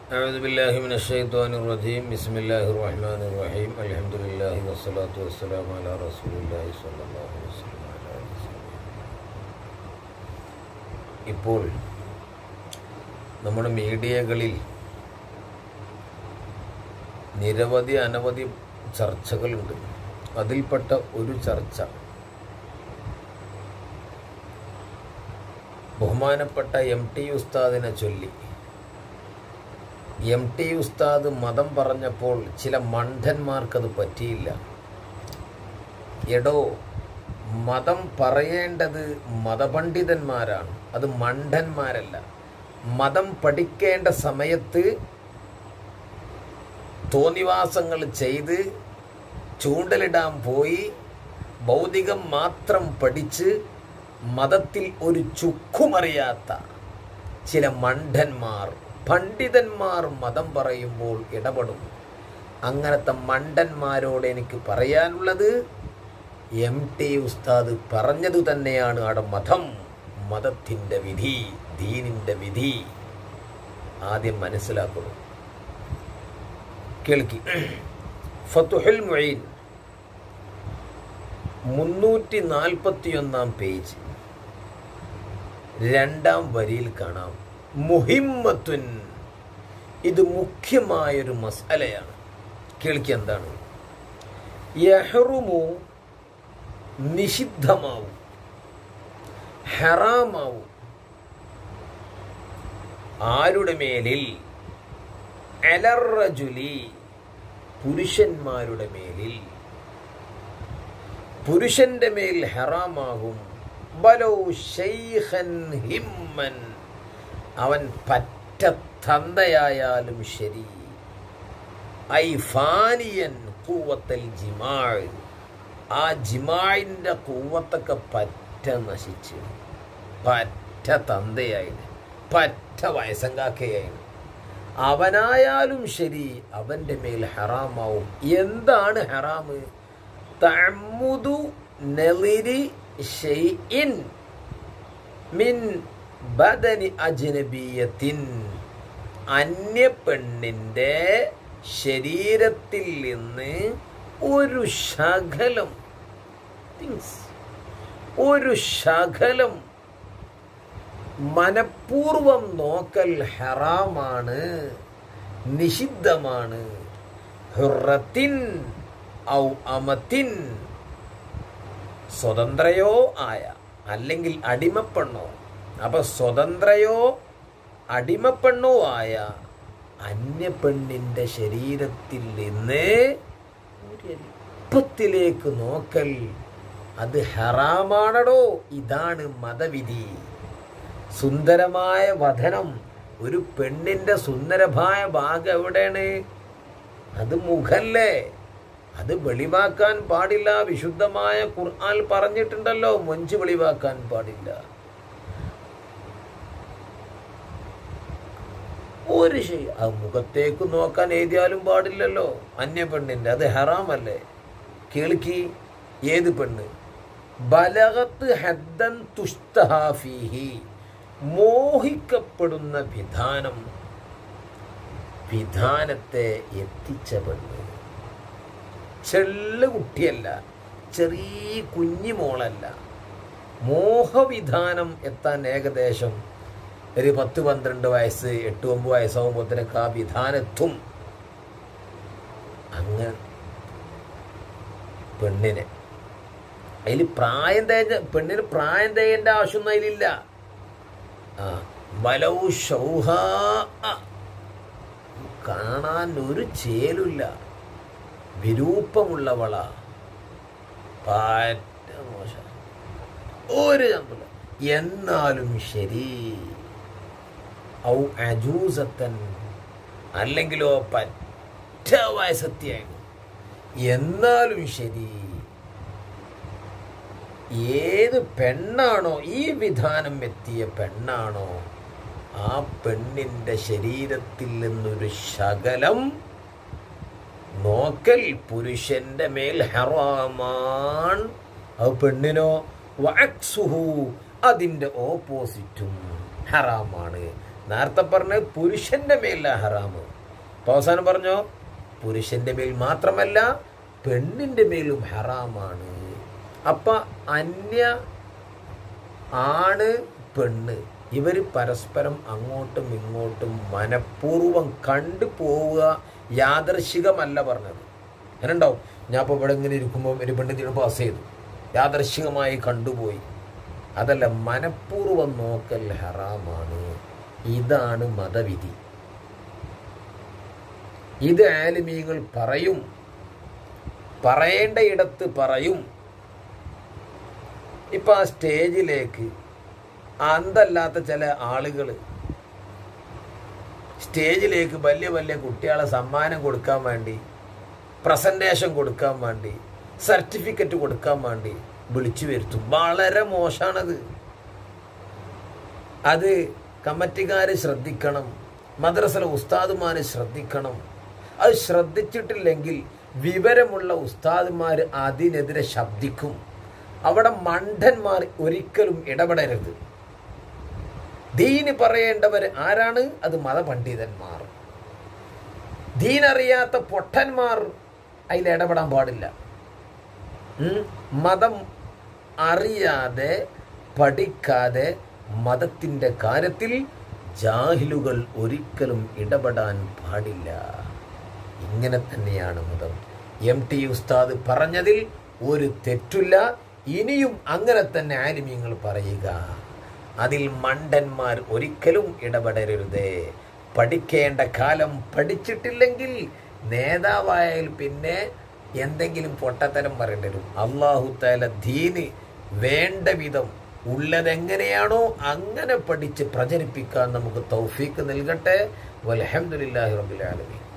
أعوذ بالله من الشيطان الرجيم بسم الله الرحمن الرحيم الحمد لله والصلاة والسلام على رسول الله صلى الله عليه وسلم وعلى آله وسلم. ഇപ്പോൾ നമ്മുടെ മീഡിയകളിൽ നിരവധി അനവധി ചർച്ചകളുണ്ട് അതിൽപ്പെട്ട ഒരു ചർച്ച ബഹുമാനപ്പെട്ട എം ടി ഉസ്താദിനെ ചൊല്ലി എം ടി ഉസ്താദ് മതം പറഞ്ഞപ്പോൾ ചില മണ്ഡന്മാർക്കത് പറ്റിയില്ല എടോ മതം പറയേണ്ടത് മതപണ്ഡിതന്മാരാണ് അത് മണ്ഡന്മാരല്ല മതം പഠിക്കേണ്ട സമയത്ത് തോന്നിവാസങ്ങൾ ചെയ്ത് ചൂണ്ടലിടാൻ പോയി ഭൗതികം മാത്രം പഠിച്ച് മതത്തിൽ ഒരു ചുക്കുമറിയാത്ത ചില മണ്ഡന്മാർ പണ്ഡിതന്മാർ മതം പറയുമ്പോൾ ഇടപെടും അങ്ങനത്തെ മണ്ടന്മാരോട് എനിക്ക് പറയാനുള്ളത് എം ടി ഉസ്താദ് പറഞ്ഞതു തന്നെയാണ് അവിടെ മതം മതത്തിൻ്റെ വിധി ദീനിൻ്റെ വിധി ആദ്യം മനസ്സിലാക്കണം കേൾക്കി ഫത്തുഹുൽ മൊയ്ൻ മുന്നൂറ്റി നാൽപ്പത്തിയൊന്നാം പേജ് രണ്ടാം വരിയിൽ കാണാം മുഹിമ്മത്തുൻ ഇത് മുഖ്യമായൊരു മസാലയാണ് കേൾക്കി എന്താണ് യഹ്റുമു നിഷിദ്ധമാവും ഹറാമാവും ആരുടെ മേലിൽ അലറജുലി പുരുഷന്മാരുടെ മേലിൽ പുരുഷന്റെ മേൽ ഹറാമാകും ബലോ ഷെയ്ഖൻ ഹിമ്മൻ അവൻ പറ്റ തന്തയായാലും ശരി ഐ ഫാനിയൻ കൂവത്തൽ ജിമാൾ ആ ജിമാഴിൻ്റെ കൂവത്തൊക്കെ പറ്റ നശിച്ച് പറ്റ തന്തയായിന് പറ്റ വയസ്സങ്കാക്കയായിന് അവനായാലും ശരി അവൻ്റെ മേൽ ഹറാമാവും എന്താണ് ഹറാമ് തമുദു നെളിരി ഷെയ്ഇൻ മിൻ ബദനി അജ്നബിയത്തിൻ അന്യ പെണ്ണിൻ്റെ ശരീരത്തിൽ നിന്ന് ഒരു ശകലം തിങ്സ് ഒരു ശകലം മനഃപൂർവം നോക്കൽ ഹറാമാണ് നിഷിദ്ധമാണ് ഹുറത്തിൻ ഔ അമത്തിൻ സ്വതന്ത്രയോ ആയ അല്ലെങ്കിൽ അടിമപ്പെണ്ണോ അപ്പൊ സ്വതന്ത്രയോ അടിമപ്പെണ്ണോ ആയ അന്യപ്പെണ്ണിന്റെ ശരീരത്തിൽ നിന്ന് എളുപ്പത്തിലേക്ക് നോക്കൽ അത് ഹറാമാണടോ ഇതാണ് മതവിധി സുന്ദരമായ വധനം ഒരു പെണ്ണിന്റെ സുന്ദരമായ ഭാഗം എവിടെയാണ് അത് മുഖല്ലേ അത് വെളിവാക്കാൻ പാടില്ല വിശുദ്ധമായ ഖുർആൻ പറഞ്ഞിട്ടുണ്ടല്ലോ മൊഞ്ച് വെളിവാക്കാൻ പാടില്ല ഒരു ശരി ആ മുഖത്തേക്ക് നോക്കാൻ എഴുതിയാലും പാടില്ലല്ലോ അന്യ പെണ്ണിന്റെ അത് ഹറാമല്ലേ കേൾക്കി ഏത് പെണ്ണ് ബലകത്ത് ഹദ്ദൻ തുഷ്തഹാഫിഹി മോഹിക്കപ്പെടുന്ന വിധാനം വിധാനത്തെ എത്തിച്ച പെണ്ണ് ചെള്ള കുട്ടിയല്ല ചെറിയ കുഞ്ഞു മോളല്ല മോഹവിധാനം എത്താൻ ഏകദേശം ഒരു പത്ത് പന്ത്രണ്ട് വയസ്സ് എട്ട് ഒമ്പത് വയസ്സാകുമ്പോഴത്തേക്ക് ആ വിധാനത്തും അങ്ങ് പെണ്ണിനെ അതിൽ പ്രായം തേജ പെണ്ണിന് പ്രായം തേജന്റെ ആവശ്യമൊന്നും അതിലില്ല ആ വലൗ ഷൗഹ കാണാൻ ഒരു ചേലുമില്ല വിരൂപമുള്ളവള പാറ്റ മോശം ഒരു ചമ്പില്ല എന്നാലും ശരി ഔ അജൂസത്തൻ അല്ലെങ്കിലോ പറ്റ വയസ്സത്തിയായിരുന്നു എന്നാലും ശരി ഏത് പെണ്ണാണോ ഈ വിധാനം എത്തിയ പെണ്ണാണോ ആ പെണ്ണിന്റെ ശരീരത്തിൽ നിന്നൊരു ശകലം നോക്കൽ പുരുഷന്റെ മേൽ ഹറാമാൻ ആ പെണ്ണിനോ വഅക്സുഹു അതിന്റെ ഓപ്പോസിറ്റും ഹറാമാണ് നേരത്തെ പറഞ്ഞ പുരുഷന്റെ മേലില്ല ഹറാമ് അപ്പൊ അവസാനം പറഞ്ഞോ പുരുഷന്റെ മേൽ മാത്രമല്ല പെണ്ണിന്റെ മേലും ഹറാമാണ് അപ്പൊ അന്യ ആണ് പെണ്ണ് ഇവർ പരസ്പരം അങ്ങോട്ടും ഇങ്ങോട്ടും മനഃപൂർവ്വം കണ്ടു പോവുക യാദർശികമല്ല പറഞ്ഞത് അങ്ങനെ ഉണ്ടാവും ഞാൻ ഇപ്പോൾ ഇവിടെ ഇങ്ങനെ ഇരിക്കുമ്പോൾ ഒരു പെണ്ണിന് പാസ് ചെയ്തു യാദർശികമായി കണ്ടുപോയി അതല്ല മനഃപൂർവ്വം നോക്കൽ ഹറാമാണ് ഇതാണ് മതവിധി ഇത് ആലിമീങ്ങൾ പറയും പറയേണ്ട ഇടത്ത് പറയും ഇപ്പൊ ആ സ്റ്റേജിലേക്ക് അന്തല്ലാത്ത ചില ആളുകൾ സ്റ്റേജിലേക്ക് വലിയ വലിയ കുട്ടികളെ സമ്മാനം കൊടുക്കാൻ വേണ്ടി പ്രസന്റേഷൻ കൊടുക്കാൻ വേണ്ടി സർട്ടിഫിക്കറ്റ് കൊടുക്കാൻ വേണ്ടി വിളിച്ചു വരുത്തും വളരെ മോശമാണത് അത് കമ്മിറ്റിക്കാർ ശ്രദ്ധിക്കണം മദ്രസയിലെ ഉസ്താദുമാർ ശ്രദ്ധിക്കണം അത് ശ്രദ്ധിച്ചിട്ടില്ലെങ്കിൽ വിവരമുള്ള ഉസ്താദുമാർ അതിനെതിരെ ശബ്ദിക്കും അവിടെ മണ്ടന്മാർ ഒരിക്കലും ഇടപെടരുത് ദീന് പറയേണ്ടവർ ആരാണ് അത് മതപണ്ഡിതന്മാർ ദീനറിയാത്ത പൊട്ടന്മാർ അതിൽ ഇടപെടാൻ പാടില്ല ഉം? മതം അറിയാതെ പഠിക്കാതെ മതത്തിൻ്റെ കാര്യത്തിൽ ജാഹിലുകൾ ഒരിക്കലും ഇടപെടാൻ പാടില്ല ഇങ്ങനെ തന്നെയാണ് മതം എം ടി ഉസ്താദ് പറഞ്ഞതിൽ ഒരു തെറ്റില്ല ഇനിയും അങ്ങനെ തന്നെ ആലിമ്യങ്ങൾ പറയുക അതിൽ മണ്ടന്മാർ ഒരിക്കലും ഇടപെടരുത് പഠിക്കേണ്ട കാലം പഠിച്ചിട്ടില്ലെങ്കിൽ നേതാവായാൽ പിന്നെ എന്തെങ്കിലും പൊട്ടത്തരം പറയേണ്ടി വരും അള്ളാഹു താല ദീന് വേണ്ട വിധം ഉള്ളതെങ്ങനെയാണോ അങ്ങനെ പഠിച്ച് പ്രചരിപ്പിക്കാൻ നമുക്ക് തൗഫീക്ക് നൽകട്ടെ വലഹമുല്ലാഹി റബുലാലമീൻ